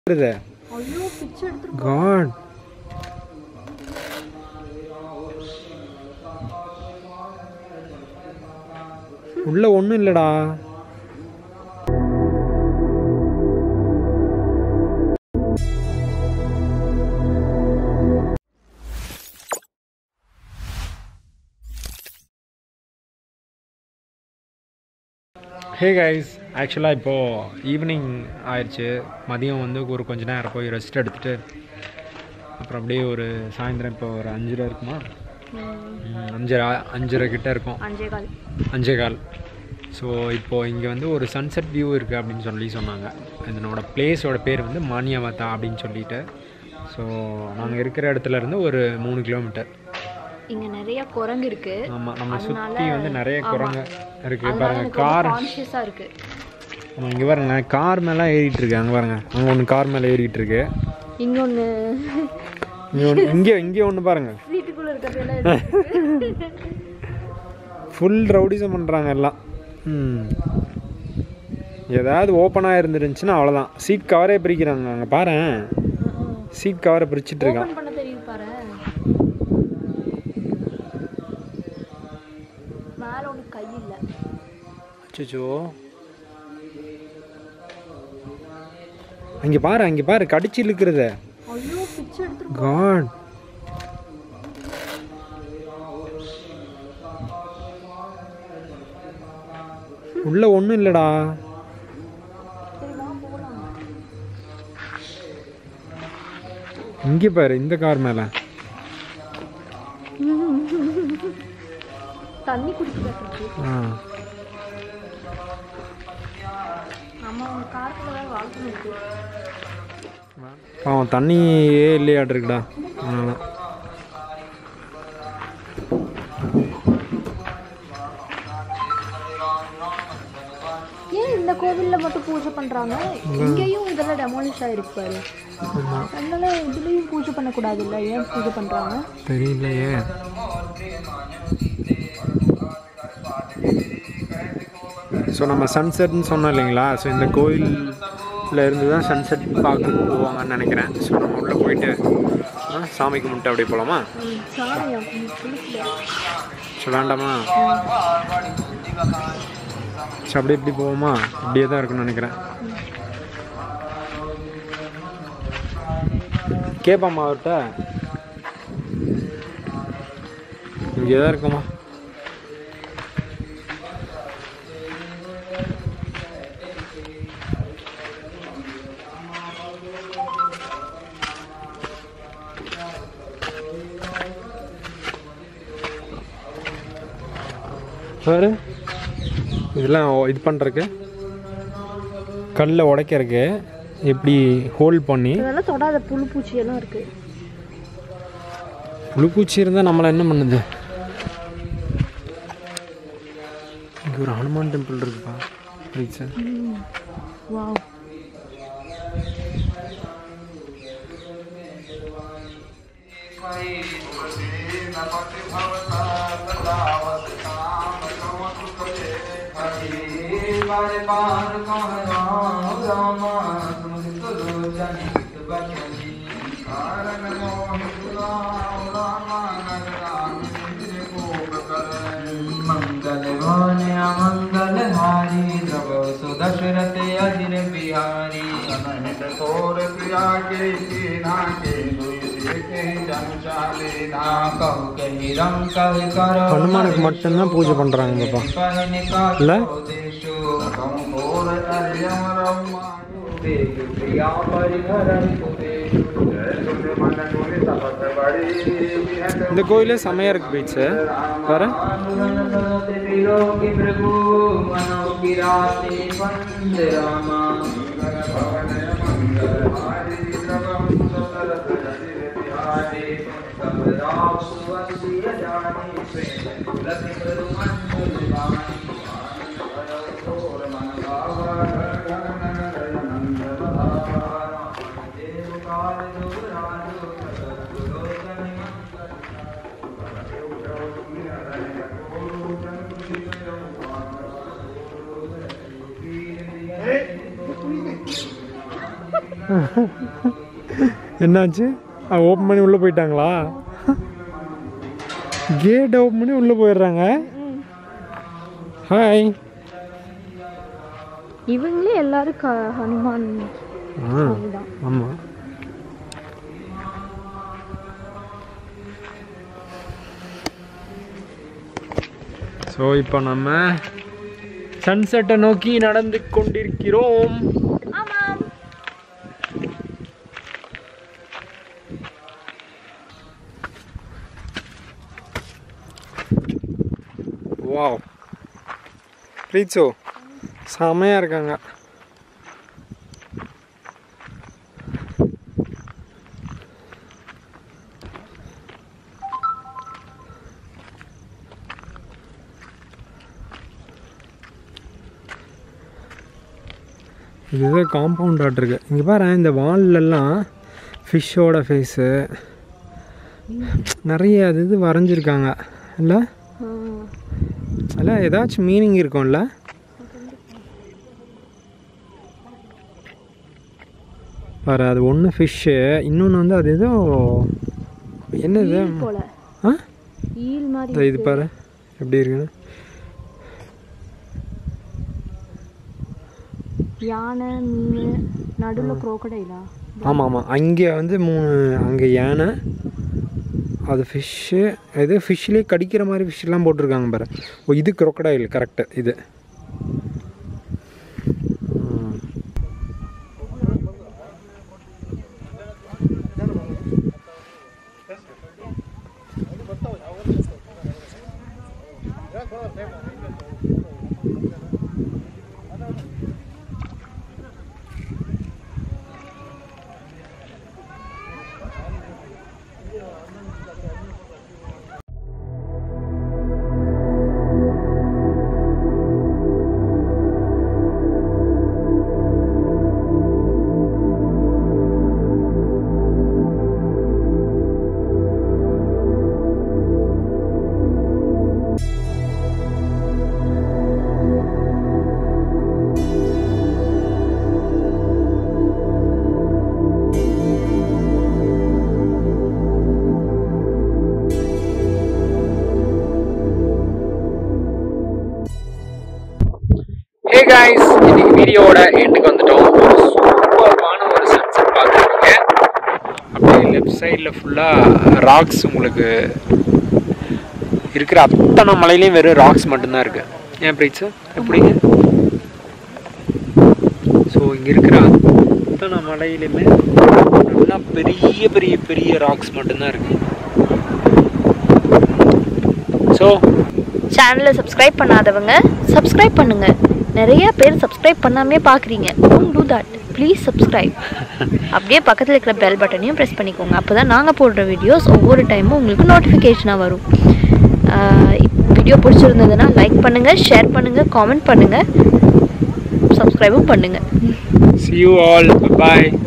ஐயோ பிச்சை எடுத்துட்டு காட் உள்ள ஒன்றும் இல்லைடா ஹே கைஸ் ஆக்சுவலாக இப்போது ஈவினிங் ஆயிடுச்சு மதியம் வந்து ஒரு கொஞ்ச நேரம் போய் ரெஸ்ட் எடுத்துட்டு அப்புறம் அப்படியே ஒரு சாயந்தரம் இப்போ ஒரு அஞ்சரை இருக்குமா ம், அஞ்சரை அஞ்சரை கிட்ட இருக்கும் அஞ்சே கால் அஞ்சே கால் ஸோ இப்போது இங்கே வந்து ஒரு சன்செட் வியூ இருக்குது அப்படின்னு சொல்லி சொன்னாங்க இதனோட பிளேஸோட பேர் வந்து மானியாவத்தா அப்படின்னு சொல்லிட்டு ஸோ நாங்கள் இருக்கிற இடத்துல இருந்து ஒரு மூணு கிலோமீட்டர் இங்க நிறைய குரங்கு இருக்கு ஆமாம் நம்ம அதனால- சுற்றி வந்து நிறைய ஆமா. குரங்கு இருக்குது அதனால பாருங்கள் எனக்கு கார் கான்ஷியஸா இருக்கு ஆமாம் இங்கே பாருங்க கார் மேலே ஏறிட்டு இருக்கு அங்கே பாருங்க அங்கே ஒன்று கார் மேலே ஏறிட்டு இருக்கு இங்க ஒண்ணு இங்கே ஒன்று இங்கே இங்கே ஒன்று பாருங்க வீட்டுக்குள்ள இருக்கிறதெல்லாம் ஃபுல் ரவுடிசம் பண்ணுறாங்க எல்லாம் ம் ஏதாவது ஓப்பனாக இருந்துருந்துச்சுன்னா அவ்வளோதான் சீட் கவரே பிரிக்கிறாங்க அங்கே பாரு சீட் கவரை பிரிச்சுட்டு இருக்கான் ஓபன் பண்ண தெரியுது பாரு மேல ஒண்ணு கை இல்ல அச்சோ அங்கே பாரு அங்கே பாரு கடிச்சு இழுக்கிறத ஐயோ பிச்சை எடுத்துட்டு காட் உள்ள ஒன்றும் இல்லைடா சரி வா போலாம் இங்கே பாரு இந்த கார் மேலே தண்ணி குடிக்கிறது ஆ நம்ம காரத்துல வேற வாழ்க்கை இருக்கு பாவம் தண்ணியே இல்லையாட்டு இருக்குடா அதனால ஏன் இந்த கோவில்ல மட்டும் பூஜை பண்றாங்க இங்கேயும் இதெல்லாம் டெமாலிஷ் ஆயிருக்கு பாரு ஆமாம் அதனால இதுலயும் பூஜை பண்ணக்கூடாது இல்ல ஏன் பூஜை பண்றாங்க தெரியலையே ஸோ நம்ம சன்செட்னு சொன்னோம் இல்லைங்களா ஸோ இந்த கோயிலில் இருந்து தான் சன்செட் பார்க்க போவாங்கன்னு நினைக்கிறேன் ஸோ நம்ம உள்ளே போயிட்டு ஆ, சாமி கும்பிட்டு அப்படியே போகலாமா சாமியா குளிக்கல ஸோ வேண்டாமா ஸோ அப்படியே இப்படி போவோமா இப்படியே தான் இருக்குன்னு நினைக்கிறேன் கேட்பாம்மா அவர்கிட்ட இங்கே தான் இருக்குமா பாரு இதெல்லாம் ஓ- இது பண்ணுறக்கு கல்லை உடைக்கிறதுக்கு எப்படி ஹோல்ட் பண்ணி இதெல்லாம் தொடாத புழு பூச்சி எல்லாம் இருக்கு புழுப்பூச்சி இருந்தால் நம்மளை என்ன பண்ணுது இங்கே ஒரு ஹனுமான் டெம்பிள் இருக்குப்பா ரைட் சார் வாவ் मंगल भाने अमंगल हारी द्रव सुदशरथ अजिर बिहारी अनहित कोर प्रिया के कीना के दुई के जनशाले ना कहु कहि रंग कहि करो ஹனுமானுக்கு மட்டும்தான் பூஜை பண்ணுறாங்கப்பா कहने का இல்ல? देशो कम कोर अर्यम रम्मा देव प्रिया परिहरन सुदेशु जय सुन मन गुण तपत बड़ी विहत இந்த கோயிலே செமையாக இருக்கு பீச்சு பாரு त्रिलोकी प्रभु मनो किराते पंच रामा என்னாச்சு ஓப்பன் பண்ணி உள்ளே போயிட்டாங்களா கேட் ஓப்பன் பண்ணி உள்ளே போயிடுறாங்க ஹாய் இவங்களே எல்லாரும் க ஹனுமான் ஆ தான் ஆமாம் ஸோ இப்போ நம்ம சன்செட்டை நோக்கி நடந்து கொண்டிருக்கிறோம் ஆமாம் வாவ் ப்ளீச்சோ செமையாக இருக்காங்க இது ஏதோ காம்பவுண்ட் ஆட்டிருக்கு இங்கே பாரு இந்த வால்லெல்லாம் ஃபிஷ்ஷோட ஃபேஸு நிறைய அது இது வரைஞ்சிருக்காங்க இல்லை அதில் ஏதாச்சும் மீனிங் இருக்கும்ல பாரு அது ஒன்று ஃபிஷ்ஷு இன்னொன்று வந்து அது ஏதோ என்னது ஈல் போல ஆ ஈல் மாதிரி இதோ இது பாரு எப்படி இருக்குன்னு யானை மீன் நடுவில் குரோக்கடைலா ஆமாம் ஆமாம் அங்கே வந்து மூணு அங்கே யானை அது ஃபிஷ்ஷு இது ஃபிஷ்லேயே கடிக்கிற மாதிரி ஃபிஷ்லாம் போட்டிருக்காங்க பாரு ஓ இது crocodile கரெக்டு இது ம். ஹே காய்ஸ் இன்னைக்கு வீடியோவோட எண்டுக்கு வந்துட்டோம் ஒரு சூப்பர்பான ஒரு சன்செட் பார்த்துருக்கீங்க அப்படியே லெஃப்ட் சைடில் ஃபுல்லாக ராக்ஸ் உங்களுக்கு இருக்கிற அத்தனை மலையிலையும் வெறும் ராக்ஸ் மட்டும்தான் இருக்குது ஏன் பிரீட்ஸு எப்படிங்க ஸோ இங்கே இருக்கிற அத்தனை மலையிலுமே நல்லா பெரிய பெரிய பெரிய ராக்ஸ் மட்டும்தான் இருக்குது ஸோ சேனலை சப்ஸ்கிரைப் பண்ணாதவங்க சப்ஸ்கிரைப் பண்ணுங்க நிறைய பேர் சப்ஸ்கிரைப் பண்ணாமே பார்க்குறீங்க don't do that please subscribe அப்படியே பக்கத்தில் இருக்கிற பெல் பட்டனையும் ப்ரெஸ் பண்ணிக்கோங்க அப்போ தான் நாங்கள் போடுற வீடியோஸ் ஒவ்வொரு டைமும் உங்களுக்கு நோட்டிஃபிகேஷனாக வரும் வீடியோ பிடிச்சிருந்ததுன்னா லைக் பண்ணுங்கள் ஷேர் பண்ணுங்கள் காமெண்ட் பண்ணுங்கள் சப்ஸ்கிரைபும் பண்ணுங்கள் see you all bye